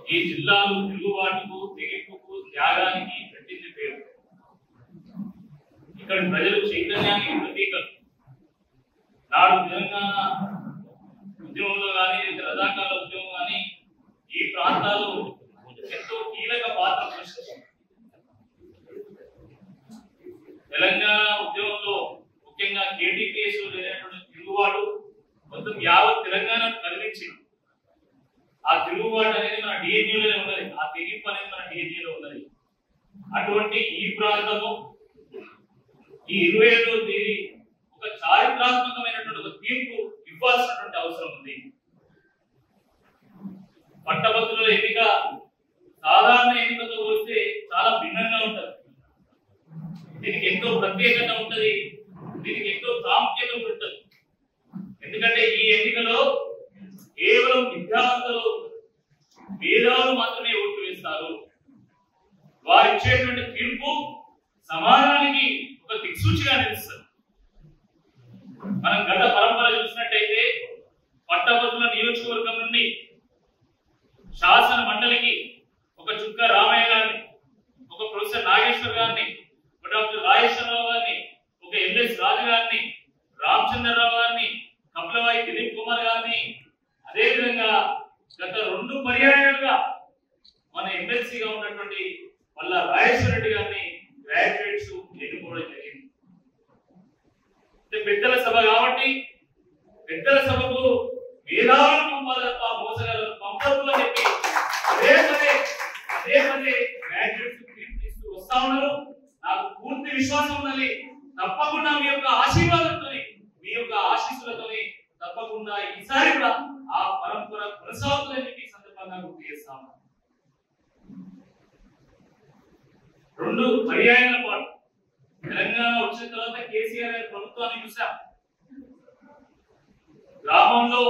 ఈ జిల్లాలు తిరుగుబాటుకు తెగింపుకు త్యాగానికి పెట్టింది పేరు ఇక్కడ ప్రజలు చైతన్యానికి ప్రతీకలు నాడు తెలంగాణ ఉద్యమంలో కానీ లేదా రజాకాల ఉద్యమం కానీ ఈ ప్రాంతాలు ఎంతో కీలక పాత్ర పోషించింది తెలంగాణ ఉద్యమంలో ముఖ్యంగా కేటీ కేసు లేనటువంటి తిరుగుబాటు మొత్తం యావత్ తెలంగాణను కదిలించింది ఆ తిరుగుబాటు అనేది మన డిఎన్ఏలోనే ఉన్నది ఆ తెగింపు అనేది మన డిఎన్ఏలో ఉన్నది అటువంటి ఈ ప్రాంతము ఈ ఇరవై ఏడవ తేదీ ఒక చారిత్రాత్మకమైనటువంటి ఒక తీర్పు ఇవ్వాల్సినటువంటి అవసరం ఉంది పట్టభద్రుల ఎన్నిక సాధారణ ఎన్నికతో పోలిస్తే చాలా భిన్నంగా ఉంటది దీనికి ఎంతో ప్రత్యేకత ఉంటది దీనికి ఎంతో ప్రాముఖ్యత ఉంటుంది ఎందుకంటే ఈ ఎన్నికలో కేవలం విద్యావంతులు మేధావులు మాత్రమే ఓట్లు వేస్తారు వారు ఇచ్చేటువంటి తీర్పు సమాజానికి ఒక దిక్సూచిగా నిలుస్తుంది మనం గత పరంపర చూసినట్టయితే పట్టభద్రుల నియోజకవర్గం నుండి శాసన మండలికి ఒక చుక్క రామయ్య గారిని ఒక ప్రొఫెసర్ నాగేశ్వర్ గారిని ఒక డాక్టర్ రాజేశ్వరరావు గారిని ఒక ఎంఎస్ రాజు గారిని రామచంద్రరావు గారిని కపిలవాయి దిలీప్ కుమార్ గారిని అదేవిధంగా గత రెండు పర్యాయాలుగా మన ఎమ్మెల్సీగా ఉన్నటువంటి వల్ల రాజేశ్వర రెడ్డి గారిని గ్రాడ్యుయేట్స్ ఎన్నుకోవడం జరిగింది అంటే పెద్దల సభ కాబట్టి పెద్దల సభకు మేధావులను పంపాలి తప్ప మోసగాలను పంపదు అని చెప్పి అదే పదే అదే పదే గ్రాడ్యుయేట్స్ తీర్పు వస్తా ఉన్నారు నాకు పూర్తి విశ్వాసం ఉన్నది తప్పకుండా మీ యొక్క ఆశీర్వాదంతో మీ యొక్క ఆశీస్సులతోని తప్పకుండా ఈసారి కూడా ఆ పరంపర కొనసాగుతుందని చెప్పి ఈ సందర్భంగా గుర్తు చేస్తాము రెండు పర్యాయాల పాటు తెలంగాణ వచ్చిన తర్వాత కేసీఆర్ గారి ప్రభుత్వాన్ని చూసాం గ్రామంలో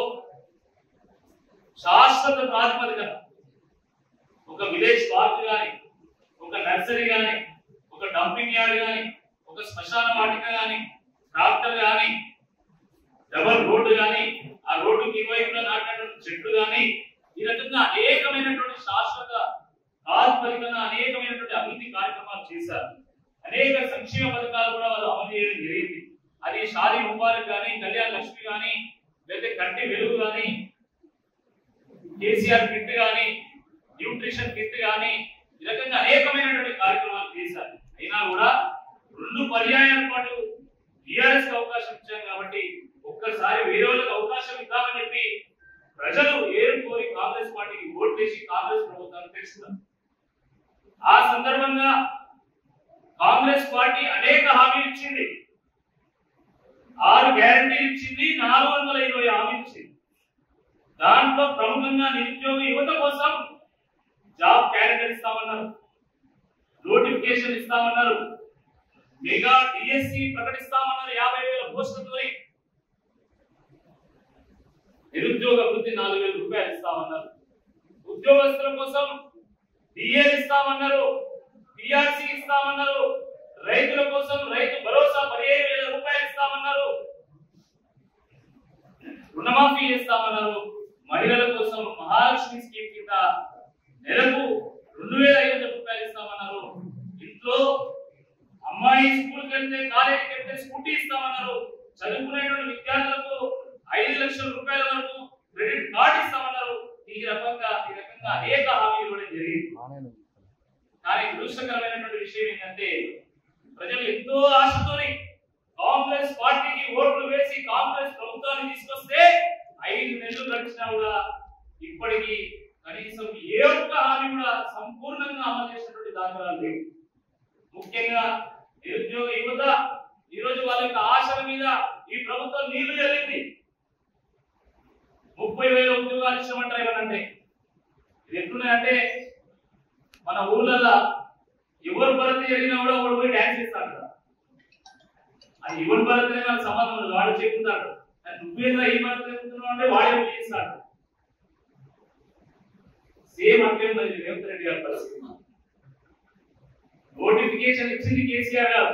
శాశ్వత ప్రాతిపదికన ఒక విలేజ్ పార్క్ గాని ఒక నర్సరీ గాని ఒక డంపింగ్ యార్డ్ గాని ఒక శ్మశాన వాటిక గాని ట్రాక్టర్ గాని డబల్ రోడ్డు గాని ఆ రోడ్డుకి ఇరువైపులా నాటినటువంటి చెట్లు గాని ఈ రకంగా అనేకమైనటువంటి శాశ్వత ప్రాతిపదికన అనేకమైనటువంటి అభివృద్ధి కార్యక్రమాలు చేశారు అనేక సంక్షేమ పథకాలు కూడా వాళ్ళు అమలు చేయడం జరిగింది అది షాదీ ముబారక్ కానీ కళ్యాణ్ లక్ష్మి కానీ లేదా కంటి వెలుగు కానీ కేసీఆర్ కిట్ కానీ న్యూట్రిషన్ కిట్ కానీ ఈ రకంగా అనేకమైనటువంటి కార్యక్రమాలు చేశారు అయినా కూడా రెండు పర్యాయాల పాటు టిఆర్ఎస్ కి అవకాశం ఇచ్చాం కాబట్టి ఒక్కసారి వేరే వాళ్ళకి అవకాశం ఇద్దామని చెప్పి ప్రజలు ఏరుకోరి కాంగ్రెస్ పార్టీకి ఓటు వేసి కాంగ్రెస్ ప్రభుత్వాన్ని తెచ్చుకున్నారు ఆ సందర్భంగా కాంగ్రెస్ పార్టీ అనేక హామీలు ఇచ్చింది ఆరు గ్యారంటీలు ఇచ్చింది నాలుగు వందల ఇరవై హామీలు ఇచ్చింది దాంట్లో ప్రముఖంగా నిరుద్యోగ యువత కోసం జాబ్ క్యాలెండర్ ఇస్తామన్నారు నోటిఫికేషన్ ఇస్తామన్నారు మెగా డిఎస్సి ప్రకటిస్తామన్నారు యాభై వేల పోస్టులతో నిరుద్యోగ వృత్తి నాలుగు వేల రూపాయలు ఇస్తామన్నారు ఉద్యోగస్తుల కోసం డిఏ ఇస్తామన్నారు పిఆర్సి ఇస్తామన్నారు రైతుల కోసం రైతు భరోసా పదిహేను వేల రూపాయలు ఇస్తామన్నారు రుణమాఫీ చేస్తామన్నారు మహిళల కోసం మహాలక్ష్మి స్కీమ్ కింద నెలకు రెండు వేల ఐదు వందల రూపాయలు ఇస్తామన్నారు ఇంట్లో అమ్మాయి స్కూల్కి వెళ్తే కాలేజీకి వెళ్తే స్కూటీ ఇస్తామన్నారు చదువుకునేటువంటి విద్యార్థులకు ఐదు లక్షల రూపాయల వరకు క్రెడిట్ కార్డు ఇస్తామన్నారు ఈ రకంగా ఈ రకంగా అనేక హామీలు ఇవ్వడం జరిగింది కానీ దురదృష్టకరమైనటువంటి విషయం ఏంటంటే ప్రజలు ఎంతో ఆశతోని కాంగ్రెస్ పార్టీకి ఓట్లు వేసి కాంగ్రెస్ ప్రభుత్వాన్ని తీసుకొస్తే ఐదు నెలలు గడిచినా కూడా ఇప్పటికీ కనీసం ఏ ఒక్క హామీ కూడా సంపూర్ణంగా అమలు చేసినటువంటి దాఖలాలు లేవు ముఖ్యంగా నిరుద్యోగ యువత ఈ రోజు వాళ్ళ యొక్క ఆశల మీద ఈ ప్రభుత్వం నీళ్లు చల్లింది ముప్పై వేల ఉద్యోగాలు ఇచ్చామంటారు ఏమనంటే ఇది ఎట్లున్నాయంటే మన ఊర్లలో ఎవరు భరత జరిగినా కూడా వాడు పోయి డాన్స్ చేస్తాడు కదా అది ఎవరి భరతనే నాకు సంబంధం ఉండదు వాడు చెప్తాడు నువ్వేదా ఏ భరత చెప్తున్నావు అంటే వాడే పోయి చేస్తాడు సేమ్ అంటే ఉన్నది రేవంత్ రెడ్డి గారి పరిస్థితి నోటిఫికేషన్ ఇచ్చింది కేసీఆర్ గారు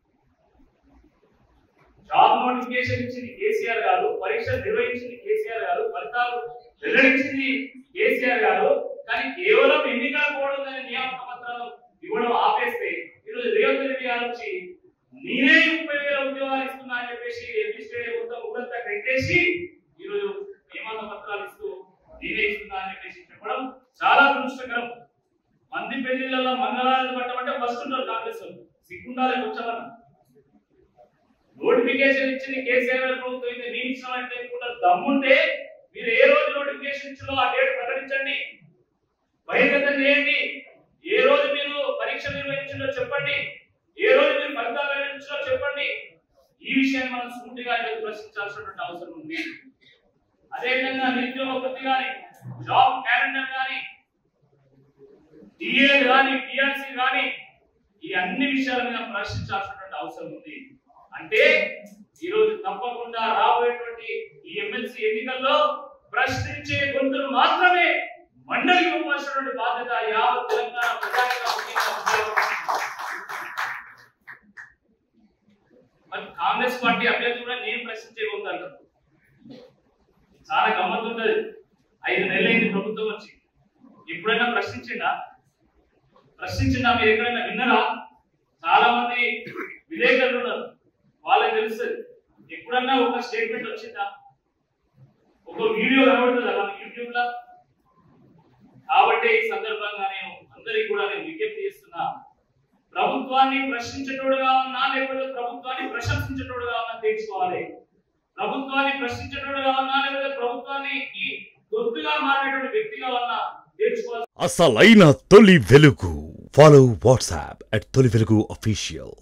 జాబ్ నోటిఫికేషన్ ఇచ్చింది కేసీఆర్ గారు పరీక్ష నిర్వహించింది కేసీఆర్ గారు ఫలితాలు వెల్లడించింది కేసీఆర్ గారు కానీ కానీ కేవలం ఎన్నికల కోడ్ అనే నియామక పత్రాలు ఇవ్వడం ఆపేస్తే ఈరోజు రేవంత్ రెడ్డి గారు వచ్చి నేనే ముప్పై వేల ఉద్యోగాలు ఇస్తున్నా అని చెప్పేసి ఎంపీ స్టేడియం మొత్తం ఊరంతా కట్టేసి ఈరోజు నియామక పత్రాలు ఇస్తూ నేనే ఇస్తున్నా అని చెప్పేసి చెప్పడం చాలా దురదృష్టకరం మంది పెళ్లిళ్ళలో మంగళాలు పట్టమంటే ఫస్ట్ ఉంటారు కాంగ్రెస్ వాళ్ళు. సిగ్గుండాలి వచ్చామన్న నోటిఫికేషన్ ఇచ్చింది కేసీఆర్ గారి ప్రభుత్వం ఇది నేను ఇచ్చినామంటే కూడా దమ్ముంటే మీరు ఏ రోజు నోటిఫికేషన్ ఇచ్చిందో ఆ డేట్ ప్రకటించండి బహిర్గతం చేయండి ఏ రోజు మీరు పరీక్ష నిర్వహించిందో చెప్పండి ఏ రోజు మీరు ఫలితాలు నిర్వహించిందో చెప్పండి ఈ విషయాన్ని మనం సూటిగా ఈరోజు ప్రశ్నించాల్సినటువంటి అవసరం ఉంది అదేవిధంగా నిరుద్యోగ వృత్తి కానీ జాబ్ క్యాలెండర్ కానీ డిఏ కానీ పిఆర్సీ కానీ ఈ అన్ని విషయాల మీద ప్రశ్నించాల్సినటువంటి అవసరం ఉంది అంటే ఈ రోజు తప్పకుండా రాబోయేటువంటి ఈ ఎమ్మెల్సీ ఎన్నికల్లో ప్రశ్నించే గొంతులు మాత్రమే మండలికి ఇవ్వాల్సినటువంటి బాధ్యత యావత్ తెలంగాణ ప్రజానికం ముఖ్యంగా ఉంది. మరి కాంగ్రెస్ పార్టీ అభ్యర్థి కూడా నేను ప్రశ్నించగలుగుతాను చాలా గమ్మత్తు ఉంటది ఐదు నెలలైంది ప్రభుత్వం వచ్చి ఎప్పుడైనా ప్రశ్నించిండా ప్రశ్నించిందా మీరు ఎక్కడైనా విన్నరా చాలా మంది విలేకరులు ఉన్నారు వాళ్ళకి తెలుస్తుంది ఎప్పుడన్నా ఒక స్టేట్మెంట్ వచ్చిందా ఒక వీడియో కనబడుతుంది అలా యూట్యూబ్ లో కాబట్టి ఈ సందర్భంగా నేను అందరికి కూడా నేను విజ్ఞప్తి చేస్తున్నా ప్రభుత్వాన్ని ప్రశ్నించేటోడుగా ఉన్నా లేకపోతే ప్రభుత్వాన్ని ప్రశంసించేటోడుగా ఉన్నా తెలుసుకోవాలి ప్రభుత్వాన్ని ప్రశ్నించేటోడుగా ఉన్నా లేకపోతే ప్రభుత్వాన్ని ఈ దొత్తుగా మారేటువంటి వ్యక్తిగా ఉన్నా తెలుసుకోవాలి అసలైన తొలి వెలుగు ఫాలో వాట్సాప్ అట్ తొలి వెలుగు అఫీషియల్